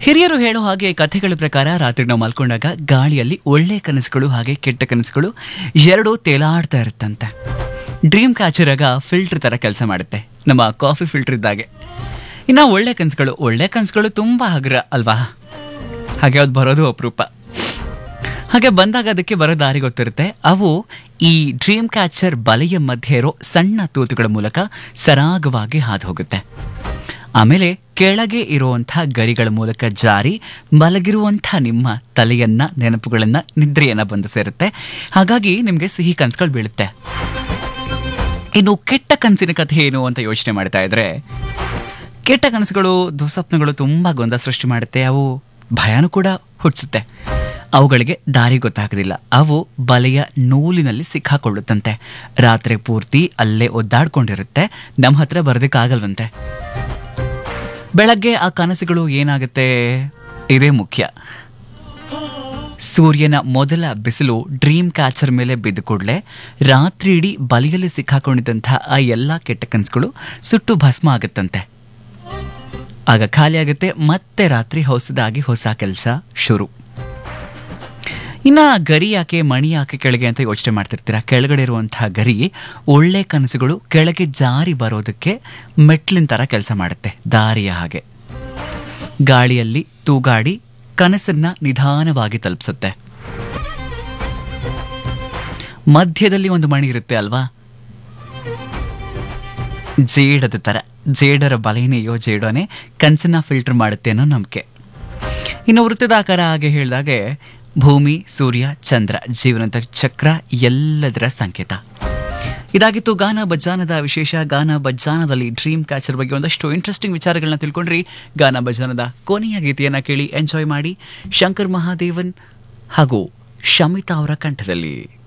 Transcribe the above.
ಹಿರಿಯರು ಹೇಳೋ ಹಾಗೆ ಕಥೆಗಳ ಪ್ರಕಾರ ರಾತ್ರಿ ನಾವು ಮಲ್ಕೊಂಡಾಗ ಗಾಳಿಯಲ್ಲಿ ಒಳ್ಳೆ ಕನಸುಗಳು ಹಾಗೆ ಕೆಟ್ಟ ಕನಸುಗಳು ಎರಡೂ ತೇಲಾಡ್ತಾ ಇರುತ್ತಂತೆ ಡ್ರೀಮ್ ಕ್ಯಾಚರ್ ಆಗ ಫಿಲ್ಟರ್ ತರ ಕೆಲಸ ಮಾಡುತ್ತೆ ನಮ್ಮ ಕಾಫಿ ಫಿಲ್ಟರ್ ಇದ್ದಾಗೆ ಇನ್ನ ಒಳ್ಳೆ ಕನಸುಗಳು ಒಳ್ಳೆ ಕನಸುಗಳು ತುಂಬಾ ಹಗುರ ಅಲ್ವಾ ಹಾಗೆ ಅದು ಬರೋದು ಅಪರೂಪ ಹಾಗೆ ಬಂದಾಗ ಅದಕ್ಕೆ ಬರೋ ದಾರಿ ಗೊತ್ತಿರುತ್ತೆ ಅವು ಈ ಡ್ರೀಮ್ ಕ್ಯಾಚರ್ ಬಲೆಯ ಮಧ್ಯೆ ಇರೋ ಸಣ್ಣ ತೂತುಗಳ ಮೂಲಕ ಸರಾಗವಾಗಿ ಹಾದು ಹೋಗುತ್ತೆ ಆಮೇಲೆ ಕೆಳಗೆ ಇರುವಂಥ ಗರಿಗಳ ಮೂಲಕ ಜಾರಿ ಮಲಗಿರುವಂಥ ನಿಮ್ಮ ತಲೆಯನ್ನ ನೆನಪುಗಳನ್ನ ನಿದ್ರೆಯನ್ನ ಬಂದು ಸೇರುತ್ತೆ ಹಾಗಾಗಿ ನಿಮಗೆ ಸಿಹಿ ಕನ್ಸುಗಳು ಬೀಳುತ್ತೆ ಇನ್ನು ಕೆಟ್ಟ ಕನಸಿನ ಕಥೆ ಏನು ಅಂತ ಯೋಚನೆ ಮಾಡ್ತಾ ಇದ್ರೆ ಕೆಟ್ಟ ಕನಸುಗಳು ದುಸ್ವಪ್ನಗಳು ತುಂಬಾ ಗೊಂದಲ ಸೃಷ್ಟಿ ಮಾಡುತ್ತೆ ಅವು ಭಯನೂ ಕೂಡ ಹುಟ್ಟಿಸುತ್ತೆ ಅವುಗಳಿಗೆ ದಾರಿ ಗೊತ್ತಾಗೋದಿಲ್ಲ ಅವು ಬಲೆಯ ನೂಲಿನಲ್ಲಿ ಸಿಕ್ಕಾಕೊಳ್ಳುತ್ತಂತೆ ರಾತ್ರಿ ಪೂರ್ತಿ ಅಲ್ಲೇ ಒದ್ದಾಡ್ಕೊಂಡಿರುತ್ತೆ ನಮ್ಮ ಹತ್ರ ಬರೋದಕ್ಕಾಗಲ್ವಂತೆ ಬೆಳಗ್ಗೆ ಆ ಕನಸುಗಳು ಏನಾಗುತ್ತೆ ಇದೇ ಮುಖ್ಯ ಸೂರ್ಯನ ಮೊದಲ ಬಿಸಿಲು ಡ್ರೀಮ್ ಕ್ಯಾಚರ್ ಮೇಲೆ ಬಿದ್ದ ಕೂಡಲೇ ರಾತ್ರಿ ಇಡೀ ಬಲಿಯಲ್ಲಿ ಸಿಕ್ಕಾಕೊಂಡಿದ್ದಂತಹ ಆ ಎಲ್ಲ ಕೆಟ್ಟ ಕನಸುಗಳು ಸುಟ್ಟು ಭಸ್ಮ ಆಗುತ್ತಂತೆ ಆಗ ಖಾಲಿ ಆಗುತ್ತೆ ಮತ್ತೆ ರಾತ್ರಿ ಹೊಸದಾಗಿ ಹೊಸ ಕೆಲಸ ಶುರು ಇನ್ನ ಗರಿ ಯಾಕೆ ಮಣಿ ಯಾಕೆ ಕೆಳಗೆ ಅಂತ ಯೋಚನೆ ಮಾಡ್ತಿರ್ತೀರಾ ಕೆಳಗಡೆ ಇರುವಂತಹ ಗರಿ ಒಳ್ಳೆ ಕನಸುಗಳು ಕೆಳಗೆ ಜಾರಿ ಬರೋದಕ್ಕೆ ಮೆಟ್ಲಿನ ತರ ಕೆಲಸ ಮಾಡುತ್ತೆ ದಾರಿಯ ಹಾಗೆ ಗಾಳಿಯಲ್ಲಿ ತೂಗಾಡಿ ಕನಸನ್ನ ನಿಧಾನವಾಗಿ ತಲುಪಿಸುತ್ತೆ ಮಧ್ಯದಲ್ಲಿ ಒಂದು ಮಣಿ ಇರುತ್ತೆ ಅಲ್ವಾ ಜೇಡದ ತರ ಜೇಡರ ಬಲೆನೆಯೋ ಜೇಡೋನೆ ಕನಸನ್ನ ಫಿಲ್ಟರ್ ಮಾಡುತ್ತೆ ಅನ್ನೋ ನಂಬಿಕೆ ಇನ್ನು ವೃತ್ತದಾಕಾರ ಹಾಗೆ ಹೇಳಿದಾಗೆ ಭೂಮಿ ಸೂರ್ಯ ಚಂದ್ರ ಜೀವನದ ಚಕ್ರ ಎಲ್ಲದರ ಸಂಕೇತ ಇದಾಗಿತ್ತು ಗಾನ ಬಜ್ಜಾನದ ವಿಶೇಷ ಗಾನ ಬಜ್ಜಾನದಲ್ಲಿ ಡ್ರೀಮ್ ಕ್ಯಾಚರ್ ಬಗ್ಗೆ ಒಂದಷ್ಟು ಇಂಟ್ರೆಸ್ಟಿಂಗ್ ವಿಚಾರಗಳನ್ನ ತಿಳ್ಕೊಂಡ್ರಿ ಗಾನ ಬಜ್ಜಾನದ ಕೊನೆಯ ಗೀತೆಯನ್ನ ಕೇಳಿ ಎಂಜಾಯ್ ಮಾಡಿ ಶಂಕರ್ ಮಹಾದೇವನ್ ಹಾಗೂ ಶಮಿತಾ ಅವರ ಕಂಠದಲ್ಲಿ